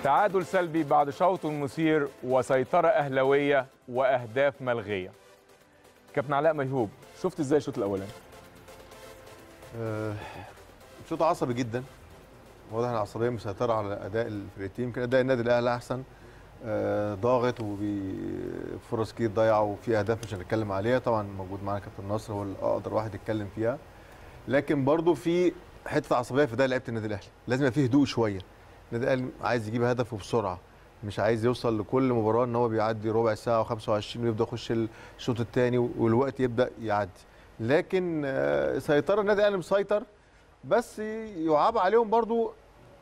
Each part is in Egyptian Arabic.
تعادل سلبي بعد شوط مثير وسيطرة أهلوية وأهداف ملغية كابتن علاء ميهوب شفت ازاي الشوط الأولاني؟ آه، شوط عصبي جدا واضح ان العصبيه مسيطره على اداء الفرقتين يمكن اداء النادي الاهلي احسن آه، ضاغط وفرص كتير ضايعه وفي اهداف مش هنتكلم عليها طبعا موجود معانا كابتن نصر هو الاقدر واحد يتكلم فيها لكن برضو في حته عصبيه في ده لعيبه النادي الاهلي لازم يبقى فيه هدوء شويه النادي الاهلي عايز يجيب هدفه بسرعه مش عايز يوصل لكل مباراه ان هو بيعدي ربع ساعه و25 ويبدا يخش الشوط الثاني والوقت يبدا يعدي لكن آه، سيطره النادي الاهلي مسيطر بس يعاب عليهم برضو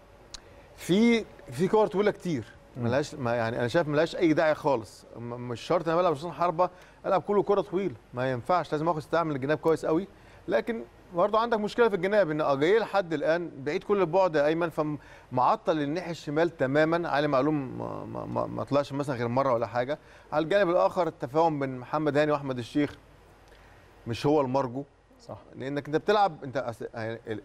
في في كور طويله كتير ملهاش ما يعني انا شايف ملهاش اي داعي خالص م- مش شرط انا بلعب حسين حربه العب كله كره طويله ما ينفعش لازم اخد استعمل الجناب كويس قوي لكن برضه عندك مشكله في الجناب ان اجاي لحد الان بعيد كل البعد يا ايمن فمعطل الناحيه الشمال تماما علي معلوم ما, ما, ما, ما طلعش مثلا غير مره ولا حاجه على الجانب الاخر التفاهم بين محمد هاني واحمد الشيخ مش هو المرجو صح لانك انت بتلعب انت أصل- يعني ال-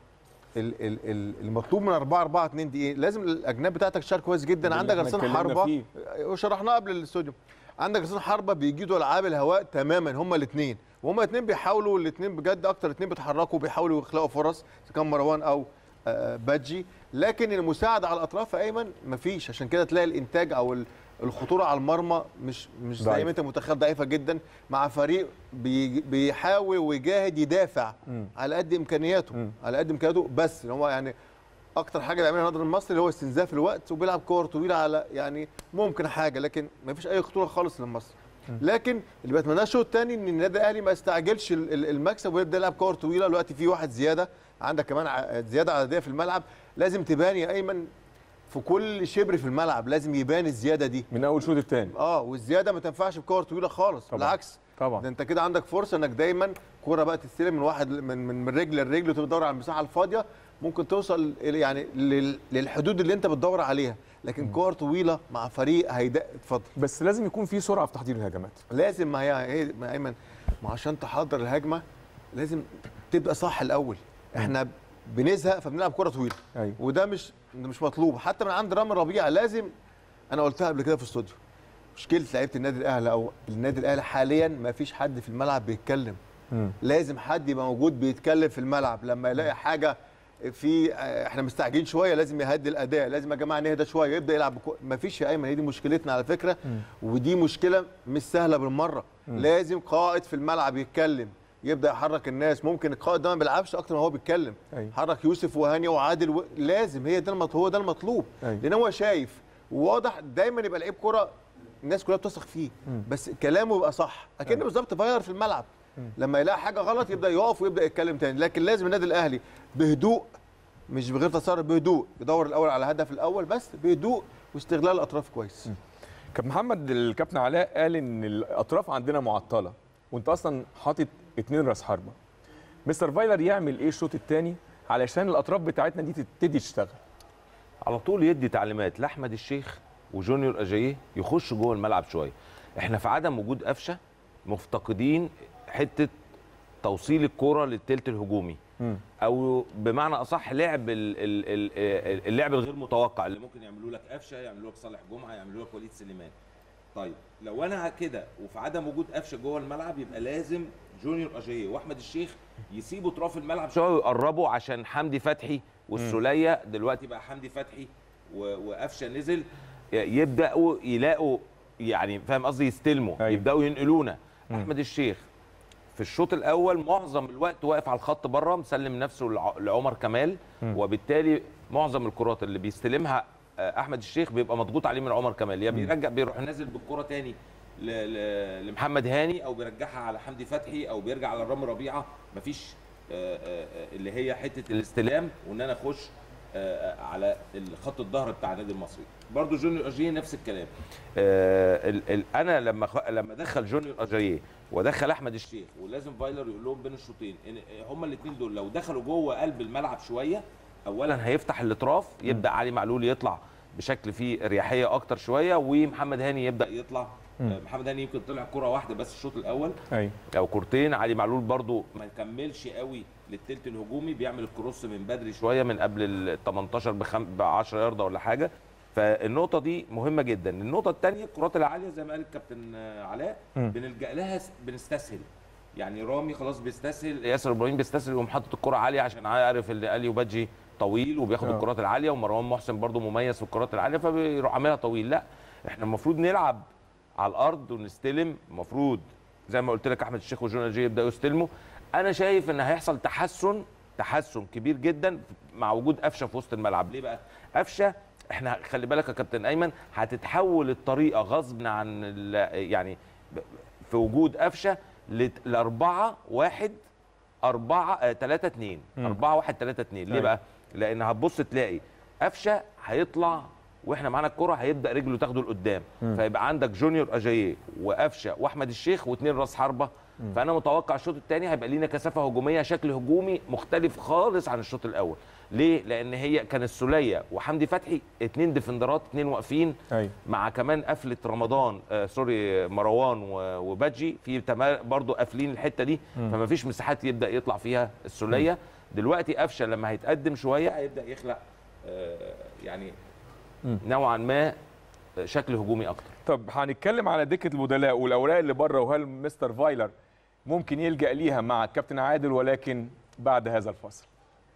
ال- ال- ال- المطلوب من 4 4 2 دي ايه؟ لازم الاجناب بتاعتك تشتغل كويس جدا ده اللي عندك احنا رسام اتكلمنا حربه فيه. وشرحناه قبل الاستوديو عندك رسام حربه بيجيدوا العاب الهواء تماما هما الاثنين وهما الاثنين بيحاولوا الاثنين بجد اكتر اثنين بيتحركوا بيحاولوا يخلقوا فرص اذا كان مروان او آه، بادجي لكن المساعده على الاطراف يا ايمن مفيش عشان كده تلاقي الانتاج او ال- الخطوره على المرمى مش مش زي ضعيف. ما انت متخيل ضعيفه جدا مع فريق بي بيحاول ويجاهد يدافع مم. على قد امكانياته مم. على قد امكانياته بس اللي هو يعني اكتر حاجه بيعملها النادي المصري اللي هو استنزاف الوقت وبيلعب كور طويله على يعني ممكن حاجه لكن ما فيش اي خطوره خالص للمصري لكن اللي بتمناه الشوط الثاني ان النادي الاهلي ما يستعجلش ال- ال- المكسب ويبدا يلعب كور طويله دلوقتي في واحد زياده عندك كمان ع- زياده عدديه في الملعب لازم تبان يا ايمن في كل شبر في الملعب لازم يبان الزياده دي من أول شوط الثاني اه والزياده ما تنفعش بكور طويله خالص طبعاً. بالعكس طبعا ده انت كده عندك فرصه انك دايما كوره بقى تستلم من واحد من من, من رجل لرجل وتدور على المساحه الفاضيه ممكن توصل إلى- يعني لل- للحدود اللي انت بتدور عليها لكن كور طويله مع فريق هيدق اتفضل بس لازم يكون في سرعة في تحضير الهجمات لازم ما هي هي ما ايمن ما عشان تحضر الهجمه لازم تبدا صح الاول احنا بنزهق فبنلعب كره طويله أيوة وده مش ده مش مطلوب حتى من عند رامي ربيعه لازم انا قلتها قبل كده في الاستوديو مشكله لعيبه النادي الاهلي او النادي الاهلي حاليا ما فيش حد في الملعب بيتكلم مم. لازم حد يبقى موجود بيتكلم في الملعب لما يلاقي حاجه في آه، احنا مستعجلين شويه لازم يهدي الاداء لازم يا جماعه نهدى شويه يبدا يلعب بكو... ما فيش يا ايمن هي دي مشكلتنا على فكره ودي مشكله مش سهله بالمره لازم قائد في الملعب يتكلم يبدا يحرك الناس ممكن القائد ده ما بيلعبش اكتر ما هو بيتكلم أيوة. حرك يوسف وهاني وعادل و... لازم هي ده المط... هو ده المطلوب أيوة. لان هو شايف وواضح دايما يبقى لعيب كوره الناس كلها بتثق فيه بس كلامه يبقى صح اكن بالظبط فاير في الملعب لما يلاقي حاجه غلط يبدا يقف ويبدا يتكلم تاني لكن لازم النادي الاهلي بهدوء مش بغير تسرع بهدوء يدور الاول على الهدف الاول بس بهدوء واستغلال الاطراف كويس كابتن محمد الكابتن علاء قال ان الاطراف عندنا معطله وانت اصلا حاطط اتنين راس حربه مستر فايلر يعمل ايه الشوط الثاني علشان الاطراف بتاعتنا دي تبتدي تشتغل على طول يدي تعليمات لاحمد الشيخ وجونيور اجاييه يخشوا جوه الملعب شويه احنا في عدم وجود قفشه مفتقدين حته توصيل الكره للتلت الهجومي مم. او بمعنى اصح لعب ال- ال- ال- اللعب الغير متوقع اللي ممكن يعملوا لك قفشه يعملوا لك صالح جمعه يعملوا لك وليد سليمان طيب لو انا كده وفي عدم وجود قفشه جوه الملعب يبقى لازم جونيور اجاييه واحمد الشيخ يسيبوا اطراف الملعب شويه ويقربوا عشان حمدي فتحي والسوليه دلوقتي بقى حمدي فتحي و- وقفشه نزل ي- يبداوا يلاقوا يعني فاهم قصدي يستلموا أيوة. يبداوا ينقلونا احمد الشيخ في الشوط الاول معظم الوقت واقف على الخط بره مسلم نفسه لع- لعمر كمال وبالتالي معظم الكرات اللي بيستلمها آه، احمد الشيخ بيبقى مضغوط عليه من عمر كمال يا بيرجع بيروح نازل بالكره تاني ل- ل- لمحمد هاني او بيرجعها على حمدي فتحي او بيرجع على رامي ربيعه مفيش آه، آه، آه، اللي هي حته الاستلام وان انا اخش آه، على خط الظهر بتاع النادي المصري برضو جونيور اجاييه نفس الكلام آه، ال- ال- انا لما خ- لما دخل جونيور اجاييه ودخل احمد الشيخ ولازم فايلر يقول لهم بين الشوطين ان هما الاثنين دول لو دخلوا جوه قلب الملعب شويه اولا هيفتح الاطراف يبدا علي معلول يطلع بشكل فيه اريحيه اكتر شويه ومحمد هاني يبدا يطلع آه، محمد هاني يمكن طلع كره واحده بس الشوط الاول ايوه او كورتين علي معلول برضو ما كملش قوي للتلت الهجومي بيعمل الكروس من بدري شويه من قبل ال 18 ب 10 يارده ولا حاجه فالنقطه دي مهمه جدا النقطه الثانيه الكرات العاليه زي ما قال الكابتن آه، علاء مم. بنلجا لها س- بنستسهل يعني رامي خلاص بيستسهل ياسر ابراهيم بيستسهل يقوم حاطط الكره عاليه عشان عارف ان اليو بادجي طويل وبياخد آه. الكرات العاليه ومروان محسن برضو مميز في الكرات العاليه فبيروح عاملها طويل لا احنا المفروض نلعب على الارض ونستلم المفروض زي ما قلت لك احمد الشيخ وجون جي يبداوا يستلموا انا شايف ان هيحصل تحسن تحسن كبير جدا مع وجود قفشه في وسط الملعب ليه بقى قفشه احنا خلي بالك يا كابتن ايمن هتتحول الطريقه غصب عن ال- يعني ب- في وجود قفشه لت- لأربعة واحد أربعة آه، تلاتة اتنين مم. أربعة واحد تلاتة اتنين ليه أيوة. بقى؟ لأن هتبص تلاقي قفشة هيطلع واحنا معانا الكرة هيبدأ رجله تاخده لقدام مم. فيبقى عندك جونيور أجاييه وقفشة وأحمد الشيخ واثنين راس حربة فأنا متوقع الشوط الثاني هيبقى لينا كثافة هجومية شكل هجومي مختلف خالص عن الشوط الأول ليه؟ لأن هي كان السولية وحمدي فتحي اتنين ديفندرات اتنين واقفين ايوه مع كمان قفله رمضان آه سوري مروان و- وبادجي في تما- برضو قافلين الحته دي مم. فما فيش مساحات يبدا يطلع فيها السوليه دلوقتي قفشه لما هيتقدم شويه هيبدا يخلق آه يعني مم. نوعا ما شكل هجومي اكتر طب هنتكلم على دكه البدلاء والاوراق اللي بره وهل مستر فايلر ممكن يلجا ليها مع الكابتن عادل ولكن بعد هذا الفصل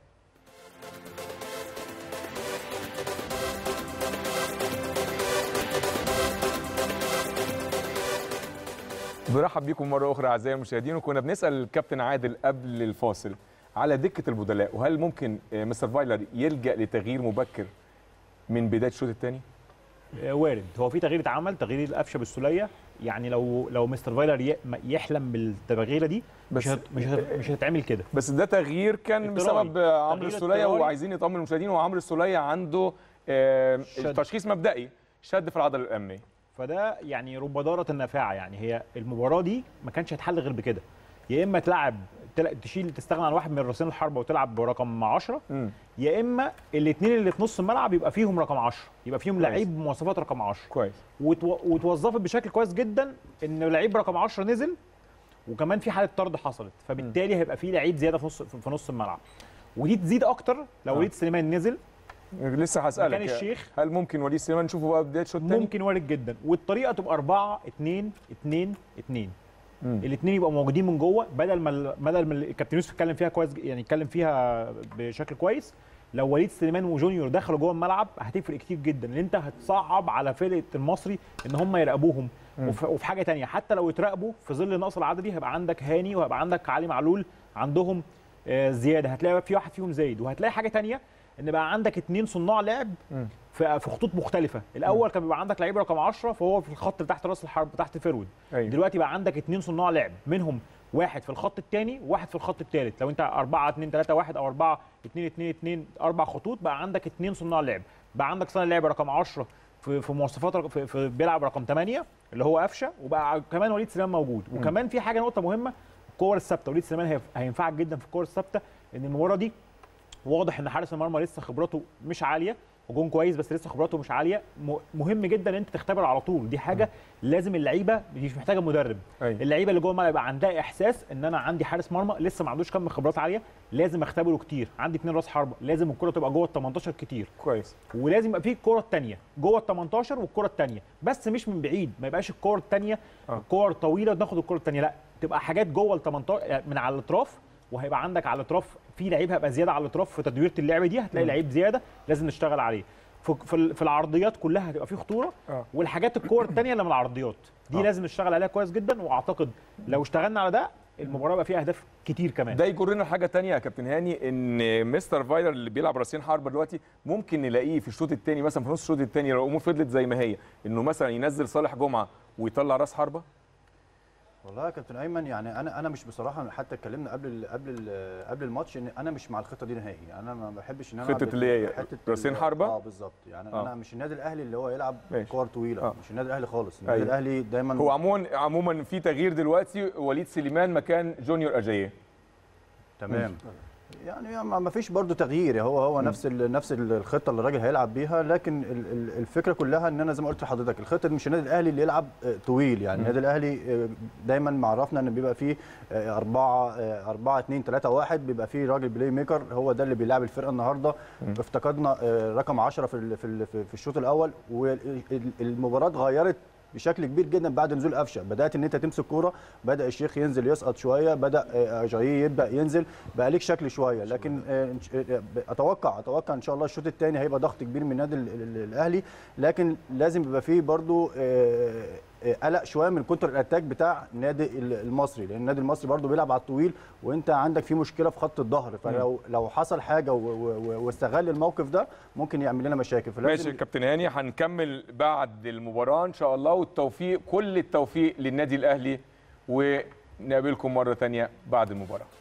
برحب بيكم مره اخرى اعزائي المشاهدين وكنا بنسال الكابتن عادل قبل الفاصل على دكه البدلاء وهل ممكن آه، مستر فايلر يلجا لتغيير مبكر من بدايه الشوط الثاني؟ آه، وارد هو في تغيير اتعمل تغيير القفشه بالسوليه يعني لو لو مستر فايلر ي- م- يحلم بالتغييره دي بس- مش هت مش هت مش هتتعمل كده بس ده تغيير كان اضطراري. بسبب آه، عمرو تغيير السوليه اضطراري. وعايزين يطمن المشاهدين وعمرو السوليه عنده آه، شد. تشخيص مبدئي شد في العضله الاماميه فده يعني رب ضاره النافعه يعني هي المباراه دي ما كانش هتحل غير بكده يا اما تلعب تل- تشيل تستغنى عن واحد من راسين الحربه وتلعب برقم 10 امم يا اما الاثنين اللي في نص الملعب يبقى فيهم رقم 10 يبقى فيهم كويس. لعيب بمواصفات رقم 10 كويس وتو- وتوظفت بشكل كويس جدا ان لعيب رقم 10 نزل وكمان في حاله طرد حصلت فبالتالي هيبقى في لعيب زياده في نص في نص الملعب ودي تزيد اكتر لو آه. وليد سليمان نزل لسه هسالك مكان الشيخ هل ممكن وليد سليمان نشوفه بقى بدايه الشوط الثاني؟ ممكن وارد جدا والطريقه تبقى 4 2 2 2 مم. الاثنين يبقوا موجودين من جوه بدل ما ال- بدل ما الكابتن يوسف اتكلم فيها كويس ج- يعني اتكلم فيها بشكل كويس لو وليد سليمان وجونيور دخلوا جوه الملعب هتفرق كتير جدا لان انت هتصعب على فرقه المصري ان هم يراقبوهم مم. وف- وفي حاجه تانية حتى لو اتراقبوا في ظل النقص العددي هيبقى عندك هاني وهيبقى عندك علي معلول عندهم آه، زياده هتلاقي في واحد فيهم زايد وهتلاقي حاجه تانية ان بقى عندك اتنين صناع لعب مم. في في خطوط مختلفه الاول كان بيبقى عندك لعيب رقم 10 فهو في الخط اللي تحت راس الحرب تحت فيرود ايوه دلوقتي بقى عندك اتنين صناع لعب منهم واحد في الخط الثاني وواحد في الخط الثالث لو انت 4 2 3 1 او 4 2 2 2 اربع خطوط بقى عندك اتنين صناع لعب بقى عندك صانع لعب رقم 10 في في مواصفات رق- في, في بيلعب رقم 8 اللي هو قفشه وبقى كمان وليد سليمان موجود وكمان في حاجه نقطه مهمه الكور الثابته وليد سليمان هيف- هينفعك جدا في الكور الثابته ان المباراه دي واضح ان حارس المرمى لسه خبرته مش عاليه هجوم كويس بس لسه خبراته مش عاليه م- مهم جدا ان انت تختبر على طول دي حاجه لازم اللعيبه دي مش محتاجه مدرب ايوه اللعيبه اللي جوه الملعب يبقى عندها احساس ان انا عندي حارس مرمى لسه ما عندوش كم خبرات عاليه لازم اختبره كتير عندي اتنين راس حربه لازم الكره تبقى جوه ال 18 كتير كويس ولازم يبقى في الكره الثانيه جوه ال 18 والكره الثانيه بس مش من بعيد ما يبقاش الكره الثانيه آه. كور طويله ناخد الكره الثانيه لا تبقى حاجات جوه ال 18 يعني من على الاطراف وهيبقى عندك على الاطراف في لعيب هيبقى زياده على الاطراف في تدويره اللعبه دي هتلاقي مم. لعيب زياده لازم نشتغل عليه في في ال- في العرضيات كلها هتبقى في خطوره اه والحاجات الكور الثانيه اللي من العرضيات دي آه. لازم نشتغل عليها كويس جدا واعتقد لو اشتغلنا على ده المباراه بقى فيها اهداف كتير كمان ده يجرنا لحاجه تانية يا كابتن هاني ان مستر فايلر اللي بيلعب راسين حربه دلوقتي ممكن نلاقيه في الشوط الثاني مثلا في نص الشوط الثاني لو الامور فضلت زي ما هي انه مثلا ينزل صالح جمعه ويطلع راس حربه والله يا كابتن ايمن يعني انا انا مش بصراحه حتى اتكلمنا قبل ال قبل ال قبل الماتش ان انا مش مع الخطه دي نهائي انا ما بحبش ان انا خطة ألعب اللي هي حتة راسين ال- حربة؟ اه بالظبط يعني آه. انا مش النادي الاهلي اللي هو يلعب ماشي. كور طويله آه. مش النادي الاهلي خالص النادي أيوة. الاهلي دايما هو عموما عموما في تغيير دلوقتي وليد سليمان مكان جونيور اجاييه تمام يعني ما ما فيش برضه تغيير هو هو نفس ال نفس الخطه اللي الراجل هيلعب بيها لكن ال- ال- الفكره كلها ان انا زي ما قلت لحضرتك الخطه دي مش النادي الاهلي اللي يلعب آه، طويل يعني النادي الاهلي آه، دايما معرفنا ان بيبقى فيه 4 4 2 3 1 بيبقى فيه راجل بلاي ميكر هو ده اللي بيلعب الفرقه النهارده افتقدنا آه، رقم 10 في ال- في ال- في في الشوط الاول والمباراه اتغيرت بشكل كبير جدا بعد نزول قفشه بدات ان انت تمسك كوره بدا الشيخ ينزل يسقط شويه بدا آه، جاي يبدا ينزل بقى ليك شكل شويه لكن آه، إن ش- آه، اتوقع اتوقع ان شاء الله الشوط الثاني هيبقى ضغط كبير من النادي ال- ال- الاهلي لكن لازم يبقى فيه برضو آه، آه، قلق شويه من كونتر الاتاك بتاع النادي ال- المصري لان النادي المصري برضو بيلعب على الطويل وانت عندك في مشكله في خط الظهر فلو لو حصل حاجه و- و- و- واستغل الموقف ده ممكن يعمل لنا مشاكل ماشي فلازم كابتن هاني هنكمل بعد المباراه ان شاء الله والتوفيق كل التوفيق للنادي الاهلي ونقابلكم مره ثانيه بعد المباراه